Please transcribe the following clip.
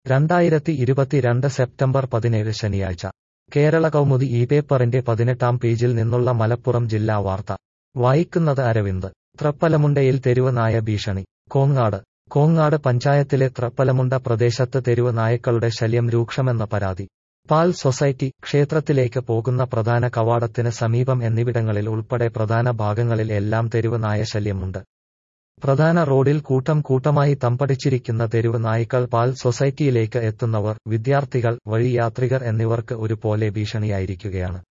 രണ്ടായിരത്തി ഇരുപത്തിരണ്ട് സെപ്റ്റംബർ പതിനേഴ് ശനിയാഴ്ച കേരള കൗമുദി ഈ പേപ്പറിന്റെ പതിനെട്ടാം പേജിൽ നിന്നുള്ള മലപ്പുറം ജില്ലാ വാർത്ത വായിക്കുന്നത് അരവിന്ദ് ത്രപ്പലമുണ്ടയിൽ തെരുവ് നായ ഭീഷണി കോങ്ങാട് കോങ്ങാട് പഞ്ചായത്തിലെ ത്രപ്പലമുണ്ട പ്രദേശത്ത് തെരുവ് നായക്കളുടെ ശല്യം രൂക്ഷമെന്ന പരാതി പാൽ സൊസൈറ്റി ക്ഷേത്രത്തിലേക്ക് പോകുന്ന പ്രധാന കവാടത്തിന് സമീപം എന്നിവിടങ്ങളിൽ ഉൾപ്പെടെ പ്രധാന ഭാഗങ്ങളിൽ എല്ലാം തെരുവ് നായ ശല്യമുണ്ട് പ്രധാന റോഡിൽ കൂട്ടം കൂട്ടമായി തമ്പടിച്ചിരിക്കുന്ന തെരുവ് നായ്ക്കൾ പാൽ സൊസൈറ്റിയിലേക്ക് എത്തുന്നവർ വിദ്യാർത്ഥികൾ വഴിയാത്രികർ എന്നിവർക്ക് ഒരുപോലെ ഭീഷണിയായിരിക്കുകയാണ്